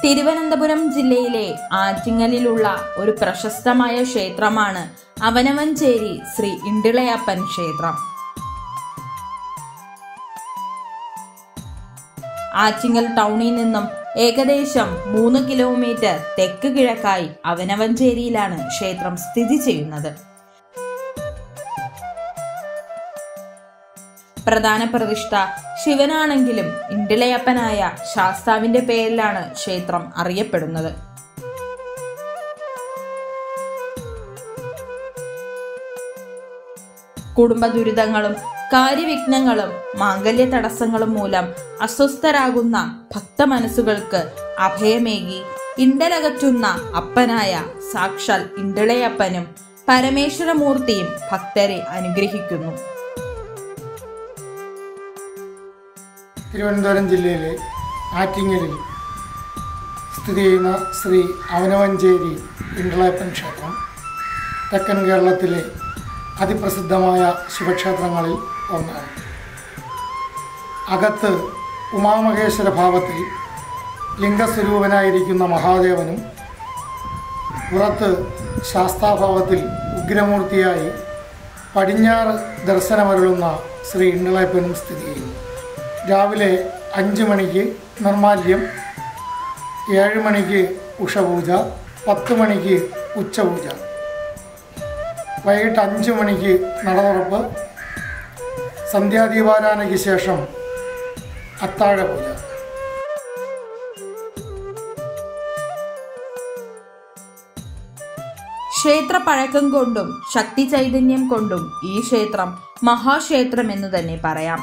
തിരുവനന്തപുരം ജില്ലയിലെ ആറ്റിങ്ങലിലുള്ള ഒരു പ്രശസ്തമായ ക്ഷേത്രമാണ് അവനവഞ്ചേരി ശ്രീ ഇണ്ടിളയപ്പൻ ക്ഷേത്രം ആറ്റിങ്ങൽ ടൗണിൽ നിന്നും ഏകദേശം മൂന്ന് കിലോമീറ്റർ തെക്ക് കിഴക്കായി അവനവഞ്ചേരിയിലാണ് ക്ഷേത്രം സ്ഥിതി ചെയ്യുന്നത് പ്രധാന പ്രതിഷ്ഠ ശിവനാണെങ്കിലും ഇണ്ടിളയപ്പനായ ശാസ്താവിന്റെ പേരിലാണ് ക്ഷേത്രം അറിയപ്പെടുന്നത് കുടുംബ ദുരിതങ്ങളും കാര്യവിഘ്നങ്ങളും മാംഗല്യ തടസ്സങ്ങളും മൂലം അസ്വസ്ഥരാകുന്ന ഭക്തമനസ്സുകൾക്ക് അഭയമേകി ഇണ്ടലകറ്റുന്ന അപ്പനായ സാക്ഷാൽ ഇണ്ടിളയപ്പനും പരമേശ്വരമൂർത്തിയും ഭക്തരെ അനുഗ്രഹിക്കുന്നു തിരുവനന്തപുരം ജില്ലയിലെ ആറ്റിങ്ങലിൽ സ്ഥിതി ചെയ്യുന്ന ശ്രീ അവനവഞ്ചേരി ഇണ്ടളയപ്പൻ ക്ഷേത്രം തെക്കൻ കേരളത്തിലെ അതിപ്രസിദ്ധമായ ശിവക്ഷേത്രങ്ങളിൽ ഒന്നാണ് അകത്ത് ഉമാമഹേശ്വര ഭാവത്തിൽ ലിംഗസ്വരൂപനായിരിക്കുന്ന മഹാദേവനും പുറത്ത് ശാസ്താഭാവത്തിൽ ഉഗ്രമൂർത്തിയായി പടിഞ്ഞാറ് ദർശനമരുളുന്ന ശ്രീ ഇണ്ടളയപ്പനും സ്ഥിതി ചെയ്യുന്നു രാവിലെ അഞ്ച് മണിക്ക് നിർമാല്യം ഏഴ് മണിക്ക് ഉഷപൂജ പത്ത് മണിക്ക് ഉച്ചപൂജ വൈകിട്ട് അഞ്ച് മണിക്ക് നടതുറപ്പ് സന്ധ്യാദീപാരാധനയ്ക്ക് ശേഷം അത്താഴ പൂജ ക്ഷേത്ര പഴക്കം കൊണ്ടും ശക്തി ചൈതന്യം കൊണ്ടും ഈ ക്ഷേത്രം മഹാക്ഷേത്രം എന്ന് തന്നെ പറയാം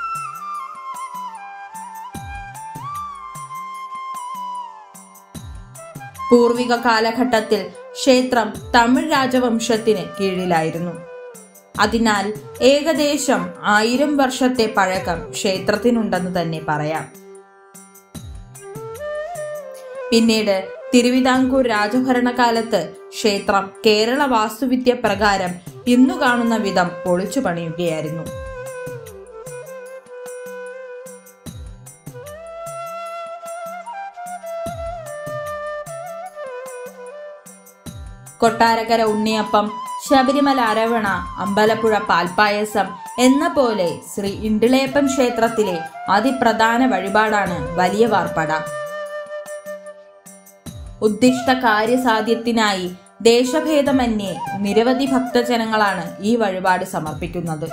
പൂർവിക കാലഘട്ടത്തിൽ ക്ഷേത്രം തമിഴ് രാജവംശത്തിന് കീഴിലായിരുന്നു അതിനാൽ ഏകദേശം ആയിരം വർഷത്തെ പഴക്കം ക്ഷേത്രത്തിനുണ്ടെന്ന് തന്നെ പറയാം പിന്നീട് തിരുവിതാംകൂർ രാജഭരണകാലത്ത് ക്ഷേത്രം കേരള വാസ്തുവിദ്യ പ്രകാരം ഇന്നു കാണുന്ന വിധം പൊളിച്ചു പണിയുകയായിരുന്നു കൊട്ടാരക്കര ഉണ്ണിയപ്പം ശബരിമല അരവണ അമ്പലപ്പുഴ പാൽപ്പായസം എന്ന പോലെ ശ്രീ ഇണ്ടിളയപ്പൻ ക്ഷേത്രത്തിലെ അതിപ്രധാന വഴിപാടാണ് വലിയ വാർപ്പട ഉദ്ദിഷ്ട കാര്യസാധ്യത്തിനായി ദേശഭേദമന്യേ നിരവധി ഭക്തജനങ്ങളാണ് ഈ വഴിപാട് സമർപ്പിക്കുന്നത്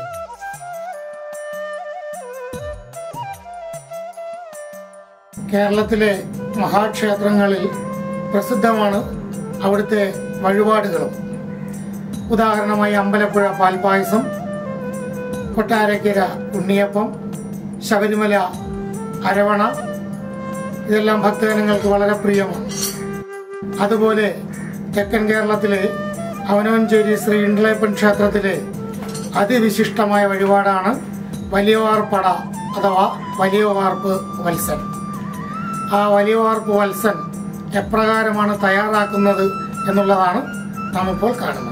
കേരളത്തിലെ മഹാക്ഷേത്രങ്ങളിൽ പ്രസിദ്ധമാണ് അവിടുത്തെ വഴിപാടുകളും ഉദാഹരണമായി അമ്പലപ്പുഴ പാൽപ്പായസം കൊട്ടാരക്കര ഉണ്ണിയപ്പം ശബരിമല അരവണ ഇതെല്ലാം ഭക്തജനങ്ങൾക്ക് വളരെ പ്രിയമാണ് അതുപോലെ തെക്കൻ കേരളത്തിലെ അവനവഞ്ചേരി ശ്രീ ഇണ്ടളയപ്പൻ ക്ഷേത്രത്തിലെ അതിവിശിഷ്ടമായ വഴിപാടാണ് വലിയവാർപ്പട അഥവാ വലിയ വാർപ്പ് വത്സൻ ആ വലിയ വാർപ്പ് വത്സൻ എപ്രകാരമാണ് തയ്യാറാക്കുന്നത് എന്നുള്ളതാണ് നാം ഇപ്പോൾ കാണുന്നത്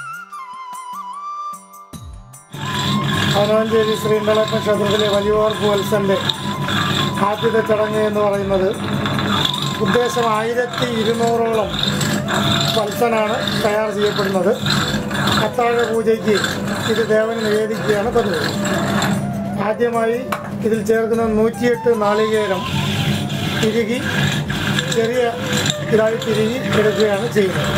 അവനവഞ്ചേരി ശ്രീ ഇണ്ടളയപ്പൻ ക്ഷേത്രത്തിലെ വലിയ വാർപ്പ് വത്സന്റെ ആദ്യത്തെ ചടങ്ങ് എന്ന് പറയുന്നത് ഉദ്ദേശം ആയിരത്തി ഇരുന്നൂറോളം വത്സനാണ് തയ്യാർ ചെയ്യപ്പെടുന്നത് അത്താഴ പൂജയ്ക്ക് ഇത് ദേവന് നിവേദിക്കുകയാണ് പതിവ് ആദ്യമായി ഇതിൽ ചേർക്കുന്ന നൂറ്റിയെട്ട് നാളികേരം തിരുകി ചെറിയ ഇതായി തിരുകി എടുക്കുകയാണ് ചെയ്യുന്നത്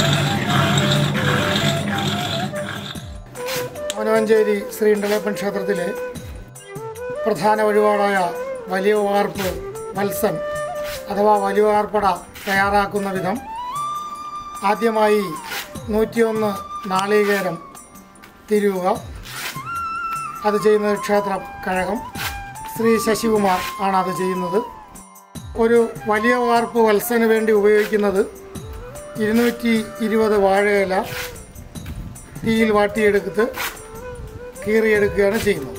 മനോഞ്ചേരി ശ്രീ ഇണ്ടലേപ്പൻ ക്ഷേത്രത്തിലെ പ്രധാന വഴിപാടായ വലിയ വാർപ്പ് വത്സൻ അഥവാ വലിയ വാർപ്പട തയ്യാറാക്കുന്ന വിധം ആദ്യമായി നൂറ്റിയൊന്ന് നാളികേരം തിരുവുക അത് ചെയ്യുന്നത് ക്ഷേത്ര കഴകം ശ്രീ ശശികുമാർ ആണ് അത് ചെയ്യുന്നത് ഒരു വലിയ വാർപ്പ് വത്സന് വേണ്ടി ഉപയോഗിക്കുന്നത് ഇരുന്നൂറ്റി ഇരുപത് വാഴയില തീയിൽ വാട്ടിയെടുത്ത് കീറിയെടുക്കുകയാണ് ചെയ്യുന്നത്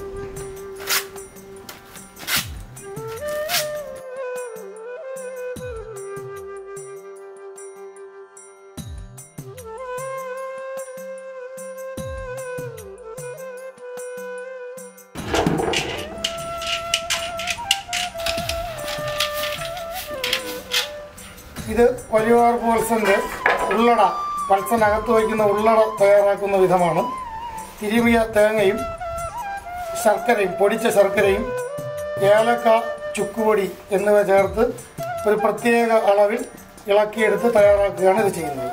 ഇത് വലിയവാർപ്പ് വത്സന്റെ ഉള്ളട വത്സനകത്ത് വയ്ക്കുന്ന ഉള്ളട തയ്യാറാക്കുന്ന വിധമാണ് തിരുമിയ തേങ്ങയും ശർക്കരയും പൊടിച്ച ശർക്കരയും ഏലക്ക ചുക്കുപൊടി എന്നിവ ചേർത്ത് ഒരു പ്രത്യേക അളവിൽ ഇളക്കിയെടുത്ത് തയ്യാറാക്കുകയാണ് ഇത് ചെയ്യുന്നത്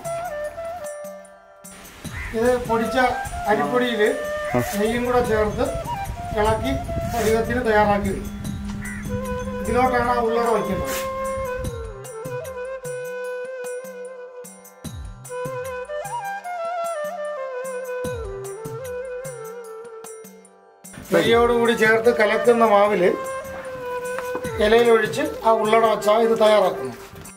ഇത് പൊടിച്ച അരിപ്പൊടിയിൽ നെയ്യും കൂടെ ചേർത്ത് ഇളക്കി പരുവത്തിന് തയ്യാറാക്കി വയ്ക്കും. ഇതിലോട്ടാണ് ആ ഉള്ളട വയ്ക്കുന്നത് നെയ്യോടുകൂടി ചേർത്ത് കലക്കുന്ന മാവില് ഇലയിലൊഴിച്ച് ആ ഉള്ളട വച്ചാൽ ഇത് തയ്യാറാക്കുന്നു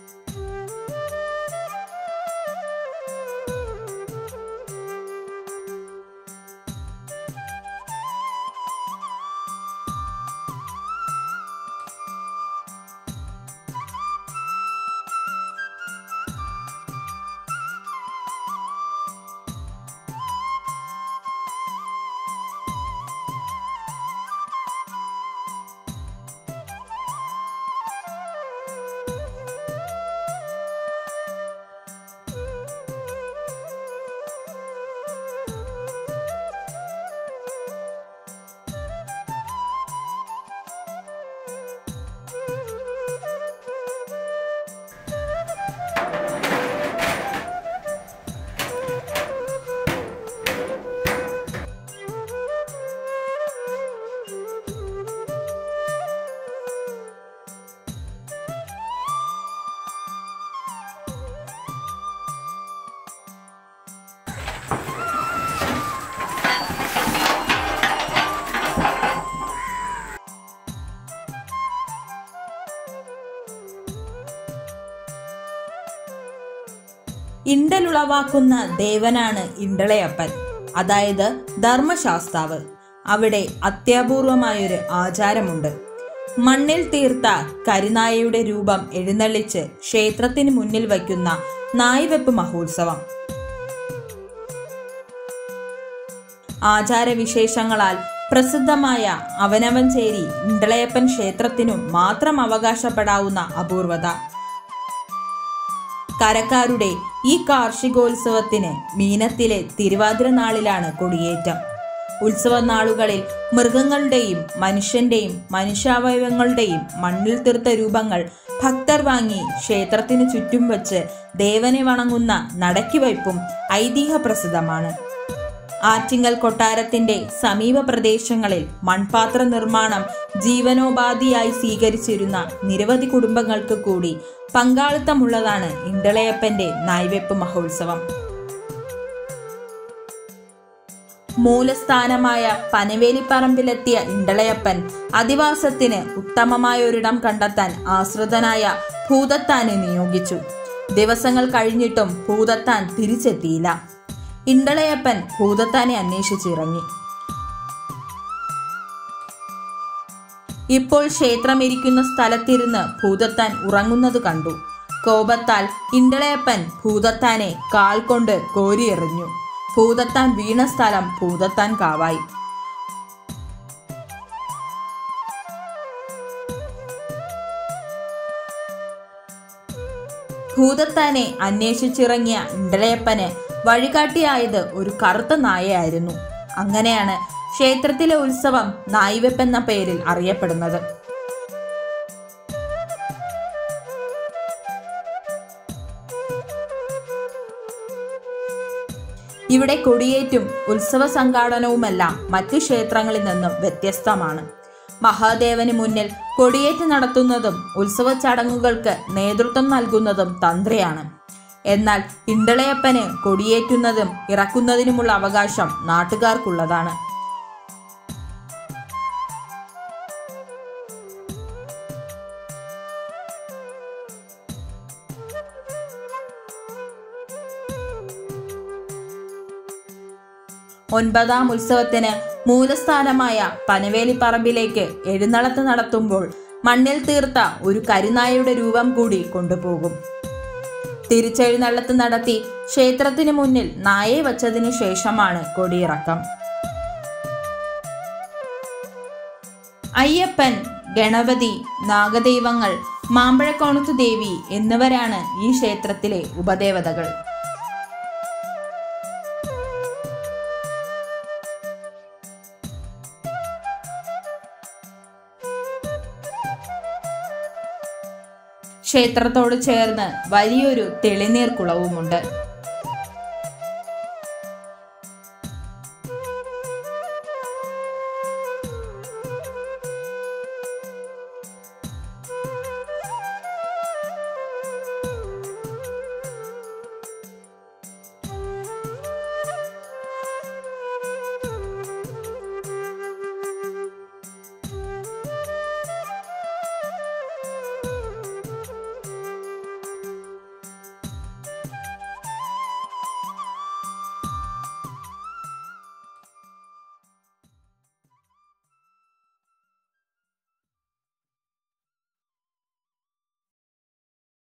ഇണ്ടലുളവാക്കുന്ന ദേവനാണ് ഇണ്ടളയപ്പൻ അതായത് ധർമ്മശാസ്താവ് അവിടെ അത്യപൂർവമായൊരു ആചാരമുണ്ട് മണ്ണിൽ തീർത്ത കരിനായയുടെ രൂപം എഴുന്നള്ളിച്ച് ക്ഷേത്രത്തിന് മുന്നിൽ വയ്ക്കുന്ന നായ്വെപ്പ് മഹോത്സവം ആചാരവിശേഷങ്ങളാൽ പ്രസിദ്ധമായ അവനവഞ്ചേരി ഇണ്ടളയപ്പൻ ക്ഷേത്രത്തിനും മാത്രം അവകാശപ്പെടാവുന്ന അപൂർവത കരക്കാരുടെ ഈ കാർഷികോത്സവത്തിന് മീനത്തിലെ തിരുവാതിര നാളിലാണ് കൊടിയേറ്റം ഉത്സവ നാളുകളിൽ മൃഗങ്ങളുടെയും മനുഷ്യന്റെയും മനുഷ്യാവയവങ്ങളുടെയും മണ്ണിൽ തീർത്ത രൂപങ്ങൾ ഭക്തർ വാങ്ങി ക്ഷേത്രത്തിനു ചുറ്റും വച്ച് ദേവനെ വണങ്ങുന്ന നടക്കിവയ്പും ഐതിഹ്യ പ്രസിദ്ധമാണ് ആറ്റിങ്ങൽ കൊട്ടാരത്തിന്റെ സമീപ പ്രദേശങ്ങളിൽ മൺപാത്ര നിർമ്മാണം ജീവനോപാധിയായി സ്വീകരിച്ചിരുന്ന നിരവധി കുടുംബങ്ങൾക്ക് കൂടി പങ്കാളിത്തമുള്ളതാണ് ഇണ്ടളയപ്പന്റെ നായ്വെപ്പ് മഹോത്സവം മൂലസ്ഥാനമായ പനവേലിപ്പറമ്പിലെത്തിയ ഇണ്ടളയപ്പൻ അധിവാസത്തിന് ഉത്തമമായ ഒരിടം കണ്ടെത്താൻ ആശ്രിതനായ ഭൂതത്താനെ നിയോഗിച്ചു ദിവസങ്ങൾ കഴിഞ്ഞിട്ടും ഭൂതത്താൻ തിരിച്ചെത്തിയില്ല ഇണ്ടളയപ്പൻ ഭൂതത്താനെ അന്വേഷിച്ചിറങ്ങി ഇപ്പോൾ ക്ഷേത്രമിരിക്കുന്ന സ്ഥലത്തിരുന്ന് ഭൂതത്താൻ ഉറങ്ങുന്നത് കണ്ടു കോപത്താൽ ഇണ്ടളയപ്പൻ ഭൂതത്താനെ കാൽ കൊണ്ട് കോരിയെറിഞ്ഞു ഭൂതത്താൻ വീണ സ്ഥലം ഭൂതത്താൻ കാവായി ഭൂതത്താനെ അന്വേഷിച്ചിറങ്ങിയ ഇണ്ടളയപ്പന് വഴികാട്ടിയായത് ഒരു കറുത്ത നായയായിരുന്നു അങ്ങനെയാണ് ക്ഷേത്രത്തിലെ ഉത്സവം നായ്വെപ്പ് എന്ന പേരിൽ അറിയപ്പെടുന്നത് ഇവിടെ കൊടിയേറ്റും ഉത്സവ സംഘാടനവുമെല്ലാം മറ്റു ക്ഷേത്രങ്ങളിൽ നിന്നും വ്യത്യസ്തമാണ് മഹാദേവന് മുന്നിൽ കൊടിയേറ്റ് നടത്തുന്നതും ഉത്സവ ചടങ്ങുകൾക്ക് നേതൃത്വം നൽകുന്നതും തന്ത്രിയാണ് എന്നാൽ ഇണ്ടളയപ്പന് കൊടിയേറ്റുന്നതും ഇറക്കുന്നതിനുമുള്ള അവകാശം നാട്ടുകാർക്കുള്ളതാണ് ഒൻപതാം ഉത്സവത്തിന് മൂലസ്ഥാനമായ പനവേലിപ്പറമ്പിലേക്ക് എഴുന്നള്ളത്ത് നടത്തുമ്പോൾ മണ്ണിൽ തീർത്ത ഒരു കരിനായയുടെ രൂപം കൂടി കൊണ്ടുപോകും തിരിച്ചെഴുന്നള്ളത്ത് നടത്തി ക്ഷേത്രത്തിന് മുന്നിൽ നായെ വച്ചതിനു ശേഷമാണ് കൊടിയിറക്കം അയ്യപ്പൻ ഗണപതി നാഗദൈവങ്ങൾ മാമ്പഴക്കോണത്തു ദേവി എന്നിവരാണ് ഈ ക്ഷേത്രത്തിലെ ഉപദേവതകൾ ക്ഷേത്രത്തോട് ചേർന്ന് വലിയൊരു തെളിനീർ കുളവുമുണ്ട്